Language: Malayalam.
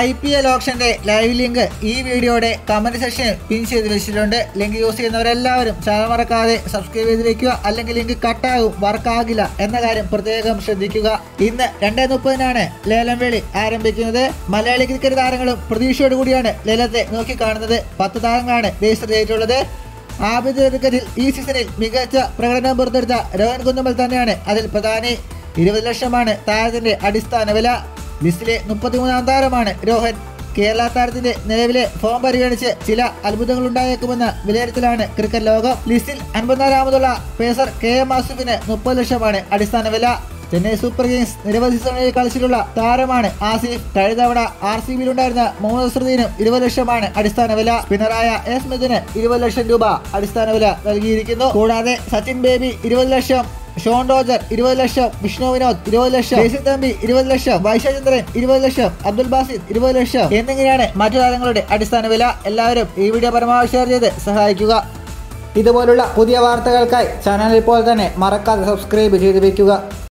ഐ പി എൽ ഓപ്ഷന്റെ ലൈവ് ലിങ്ക് ഈ വീഡിയോയുടെ കമന്റ് സെക്ഷനിൽ പിൻ ചെയ്ത് വെച്ചിട്ടുണ്ട് ലിങ്ക് യൂസ് ചെയ്യുന്നവരെല്ലാവരും ചാനൽ മറക്കാതെ സബ്സ്ക്രൈബ് ചെയ്ത് വെക്കുക അല്ലെങ്കിൽ ലിങ്ക് കട്ടാകും വർക്കാകില്ല എന്ന കാര്യം പ്രത്യേകം ശ്രദ്ധിക്കുക ഇന്ന് രണ്ടേ മുപ്പതിനാണ് ലേലം വേളി ആരംഭിക്കുന്നത് മലയാളി ക്രിക്കറ്റ് താരങ്ങളും പ്രതീക്ഷയോട് കൂടിയാണ് ലേലത്തെ നോക്കിക്കാണുന്നത് പത്ത് താരങ്ങളാണ് രജിസ്റ്റർ ചെയ്തിട്ടുള്ളത് ആഭ്യന്തര ക്രിക്കറ്റിൽ ഈ സീസണിൽ മികച്ച പ്രകടനം പുറത്തെടുത്ത രോഹൻ കുന്നുമൽ തന്നെയാണ് അതിൽ പ്രധാനി ഇരുപത് ലക്ഷമാണ് താരത്തിന്റെ അടിസ്ഥാന വില ലിസ്റ്റിലെ മുപ്പത്തിമൂന്നാം താരമാണ് രോഹൻ കേരള താരത്തിന്റെ നിലവിലെ ഫോം പരിഗണിച്ച് ചില അത്ഭുതങ്ങൾ ഉണ്ടായേക്കുമെന്ന വിലയിരുത്തലാണ് ക്രിക്കറ്റ് ലോകം ലിസ്റ്റിൽ അൻപത്തിനാലാമതുള്ള പേസർ കെ എം ആസിഫിന് മുപ്പത് ലക്ഷമാണ് അടിസ്ഥാന വില ചെന്നൈ സൂപ്പർ കിങ്സ് നിരവധി സമയം കളിച്ചിട്ടുള്ള താരമാണ് ആസിഫ് കഴിഞ്ഞ തവണ ആർ സി ബിയിലുണ്ടായിരുന്ന മുഹമ്മദ് അസ്രുദ്ദീനും ഇരുപത് ലക്ഷമാണ് അടിസ്ഥാന വില സ്പിന്നറായ എസ് മിഥുന് ഇരുപത് ലക്ഷം രൂപ അടിസ്ഥാന വില നൽകിയിരിക്കുന്നു കൂടാതെ സച്ചിൻ ബേബി ഇരുപത് ലക്ഷം ഷോൺ റോജർ ഇരുപത് ലക്ഷം വിഷ്ണു വിനോദ് ഇരുപത് ലക്ഷം ജെയ്സി തമ്പി ഇരുപത് ലക്ഷം വൈശചന്ദ്രൻ ഇരുപത് ലക്ഷം അബ്ദുൽ ബാസിദ് ഇരുപത് ലക്ഷം എന്നിങ്ങനെയാണ് മറ്റു താരങ്ങളുടെ അടിസ്ഥാന വില എല്ലാവരും ഈ വീഡിയോ പരമാവധി ഷെയർ ചെയ്ത് സഹായിക്കുക ഇതുപോലുള്ള പുതിയ വാർത്തകൾക്കായി ചാനൽ ഇപ്പോൾ തന്നെ മറക്കാതെ സബ്സ്ക്രൈബ് ചെയ്ത് വെക്കുക